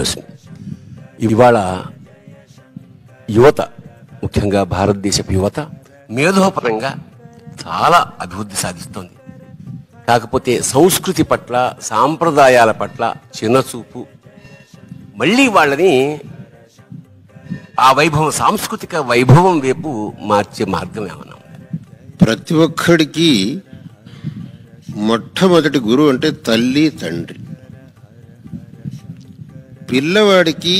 Continuous ఇవాళ యువత ముఖ్యంగా భారతదేశపు యువత మేధోపరంగా చాలా అభివృద్ధి సాధిస్తోంది కాకపోతే సంస్కృతి పట్ల సాంప్రదాయాల పట్ల చిన్నచూపు మళ్ళీ వాళ్ళని ఆ వైభవం సాంస్కృతిక వైభవం వైపు మార్చే మార్గం ఏమన్నా ఉందా? ప్రతి ఒక్కడికి మొట్టమొదటి గురువు అంటే తల్లి తండ్రి పిల్లవాడికి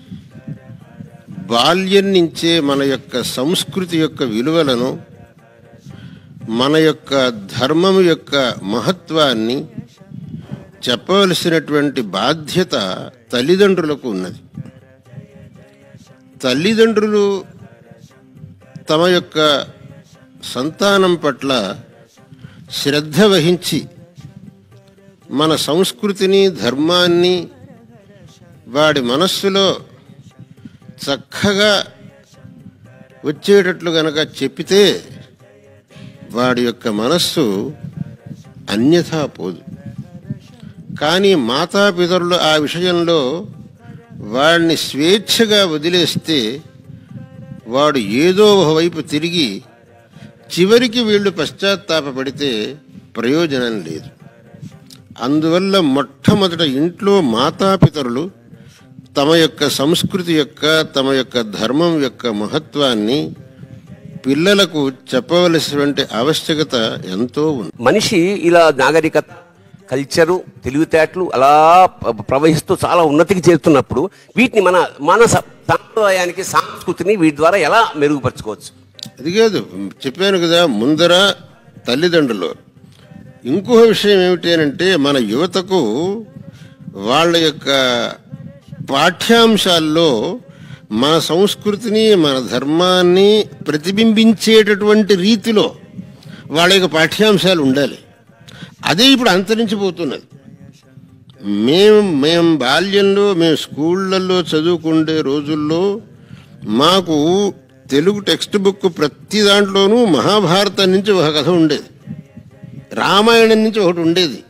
బాల్యం నుంచే మన యొక్క సంస్కృతి యొక్క విలువలను మన యొక్క ధర్మం యొక్క మహత్వాన్ని చెప్పవలసినటువంటి బాధ్యత తల్లిదండ్రులకు ఉన్నది తల్లిదండ్రులు తమ యొక్క సంతానం పట్ల శ్రద్ధ వహించి మన సంస్కృతిని ధర్మాన్ని వాడి మనస్సులో చక్కగా వచ్చేటట్లు గనక చెప్పితే వాడి యొక్క మనస్సు అన్యథా పోదు కానీ మాతాపితరులు ఆ విషయంలో వాడిని స్వేచ్ఛగా వదిలేస్తే వాడు ఏదో ఒకవైపు తిరిగి చివరికి వీళ్ళు పశ్చాత్తాపపడితే ప్రయోజనం లేదు అందువల్ల మొట్టమొదట ఇంట్లో మాతాపితరులు తమ యొక్క సంస్కృతి యొక్క తమ యొక్క ధర్మం యొక్క మహత్వాన్ని పిల్లలకు చెప్పవలసినటువంటి ఆవశ్యకత ఎంతో ఉంది మనిషి ఇలా నాగరికత కల్చరు తెలివితేటలు అలా ప్ర- ప్రవహిస్తూ చాలా ఉన్నతికి చేరుతున్నప్పుడు వీటిని మన మన స- సాంప్రదాయానికి సంస్కృతిని వీటి ద్వారా ఎలా మెరుగుపరచుకోవచ్చు అది కాదు చెప్పాను కదా ముందర తల్లిదండ్రులు ఇంకో విషయం ఏమిటి అంటే మన యువతకు వాళ్ళ యొక్క పాఠ్యాంశాల్లో మన సంస్కృతిని మన ధర్మాన్ని ప్రతిబింబించేటటువంటి రీతిలో వాళ్ళ యొక్క పాఠ్యాంశాలు ఉండాలి అదే ఇప్పుడు అంతరించిపోతున్నది మేము మేము బాల్యంలో మేము స్కూళ్ళల్లో చదువుకుండే రోజుల్లో మాకు తెలుగు టెక్స్ట్ బుక్ ప్రతి దాంట్లోనూ మహాభారతం నుంచి ఒక కథ ఉండేది రామాయణం నుంచి ఒకటి ఉండేది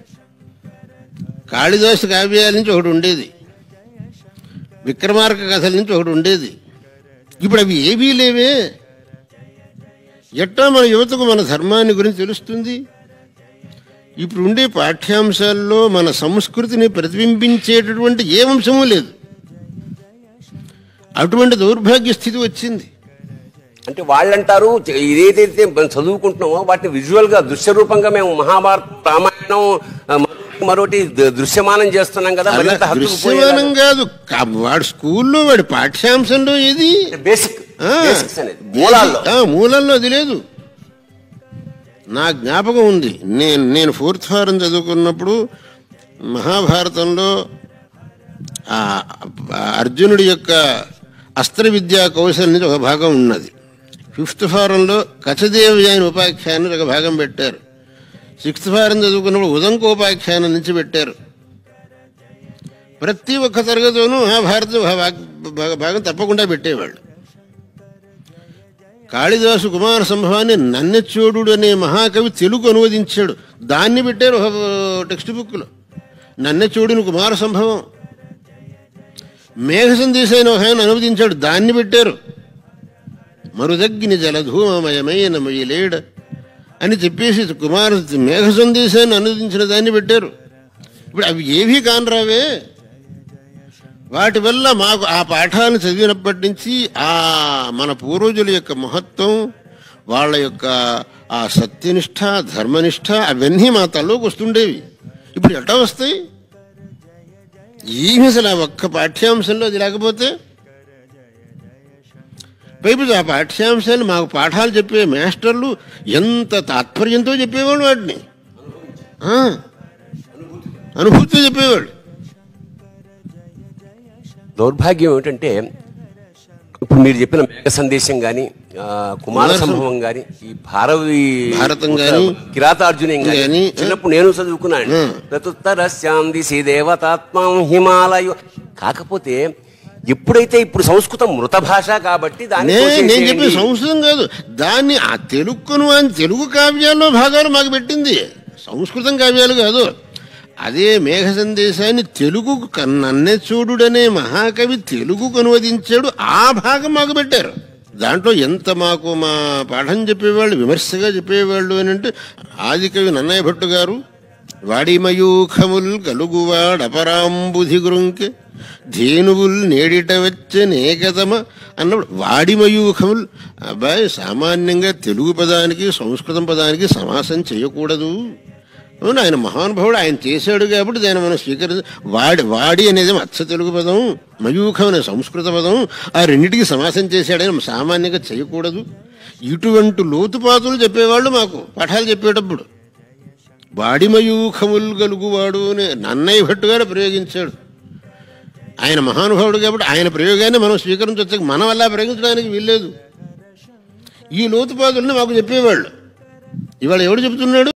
కాళిదాసు కావ్యాల నుంచి ఒకటి ఉండేది విక్రమార్క కథల నుంచి ఒకటి ఉండేది ఇప్పుడు అవి ఏవీ లేవే ఎట్టా మన యువతకు మన ధర్మాన్ని గురించి తెలుస్తుంది ఇప్పుడు ఉండే పాఠ్యాంశాల్లో మన సంస్కృతిని ప్రతిబింబించేటటువంటి ఏ అంశమూ లేదు అటువంటి దౌర్భాగ్య స్థితి వచ్చింది అంటే వాళ్ళంటారు చ- ఇదేదైతే మనం చదువుకుంటున్నామో వాటిని విజువల్ గా దృశ్య రూపంగా మేము మహాభారత రామాయణం ఆ, మరొకటి మరొకటి ద- దృశ్యమానం చేస్తున్నాం కదా అలా మరింత హత్తుకు దృశ్యమానం కాదు కా- వాడి స్కూల్లో వాడి పాఠ్యాంశంలో ఏది బేసిక్ ఆ, బేసిక్స్ అనేది మూలాల్లో ఆ, మూలాల్లో అది లేదు నా జ్ఞాపకం ఉంది నేను నేను ఫోర్త్ ఫారం చదువుకున్నప్పుడు మహాభారతంలో ఆ ఆ అర్జునుడి యొక్క అస్త్ర విద్యా కౌశల్ నుంచి ఒక భాగం ఉన్నది ఫిఫ్త్ ఫారంలో కచదేవ్యాయన ఉపాఖ్యానం ఒక భాగం పెట్టారు సిక్స్త్ ఫారం చదువుకున్నప్పుడు ఉదంకోపాఖ్యానం నుంచి పెట్టారు ప్రతి ఒక్క తరగతిలోనూ మహాభారతం ఒక భాగ- భాగ- భాగం తప్పకుండా పెట్టేవాళ్ళు కాళిదాసు కుమార సంభవాన్ని నన్నెచ్చోడు అనే మహాకవి తెలుగు అనువదించాడు దాన్ని పెట్టారు ఒక టెక్స్ట్ బుక్లో నన్నెచ్చోడుని కుమార సంభవం మేఘ సందేశాన్ని ఒక ఆయన అనువదించాడు దాన్ని పెట్టారు మరుదగ్ని జలధూమమయమైన మొయ్యలేడ అని చెప్పేసి కుమార మేఘ సందేశాన్ని అనువదించిన దాన్ని పెట్టారు ఇప్పుడు అవి ఏవీ కానరావే వాటి వల్ల మాకు ఆ పాఠాలను చదివినప్పటి నుంచి ఆ మన పూర్వజుల యొక్క మహత్వం వాళ్ళ యొక్క ఆ సత్యనిష్ట ధర్మనిష్ట అవన్నీ మా తల్లోకి వస్తుండేవి ఇప్పుడు ఎట్లా వస్తాయి ఏమి అసలు ఆ ఒక్క పాఠ్యాంశంలో అది లేకపోతే పైపు ఆ పాఠ్యాంశాలు మాకు పాఠాలు చెప్పే మాస్టర్లు ఎంత తాత్పర్యంతో చెప్పేవాళ్ళు వాటిని ఆ, అనుభూతితో చెప్పేవాళ్ళు దౌర్భాగ్యం ఏమిటంటే ఇప్పుడు మీరు చెప్పిన మేఘ సందేశం గాని ఆ, కుమార సంభవం గాని ఈ భారవి భారతం గాని, కిరాతార్జునం గాని గాని, చిన్నప్పుడు నేను చదువుకున్నాను ఉం. ప్రతుత్తరస్యాంది శ్రీదేవతాత్మం హిమాలయ కాకపోతే ఎప్పుడైతే ఇప్పుడు సంస్కృతం మృత భాష కాబట్టి దాన్ని నే- నేను తోసేసేయండి. చెప్పిన సంస్కృతం కాదు దాన్ని ఆ తెలుగును అని తెలుగు కావ్యాల్లో భాగాలు మాకు పెట్టింది సంస్కృతం కావ్యాలు కాదు అదే మేఘ సందేశాన్ని తెలుగుకు కన్నన్నే చూడుడనే మహాకవి తెలుగుకు అనువదించాడు ఆ భాగం మాకు పెట్టారు దాంట్లో ఎంత మాకు మా పాఠం చెప్పేవాళ్ళు విమర్శగా చెప్పేవాళ్ళు అని అంటే ఆదికవి నన్నయ్య భట్టు గారు వాడిమయూఖముల్ కలుగువాడపరాంబుధి గురుంకె ధేనువుల్ నేడిట వచ్చే నేకతమ అన్నప్పుడు వాడిమయూఖముల్ అబ్బాయి సామాన్యంగా తెలుగు పదానికి సంస్కృతం పదానికి సమాసం చేయకూడదు అవును ఆయన మహానుభావుడు ఆయన చేశాడు కాబట్టి దాన్ని మనం స్వీకరించ వాడి వాడి అనేది అచ్చ తెలుగు పదం మయూఖం అనే సంస్కృత పదం ఆ రెండింటికి సమాసం చేశాడని సామాన్యంగా చేయకూడదు ఇటువంటి లోతుపాతులు చెప్పేవాళ్ళు మాకు పాఠాలు చెప్పేటప్పుడు వాడిమయూఖములు గలుగువాడు అని నన్నయ్య భట్టు గారు ప్రయోగించాడు ఆయన మహానుభావుడు కాబట్టి ఆయన ప్రయోగాన్ని మనం స్వీకరించవచ్చు మనం అలా ప్రయోగించడానికి వీల్లేదు ఈ లోతుపాతుల్ని మాకు చెప్పేవాళ్ళు ఇవాళ ఎవడు చెబుతున్నాడు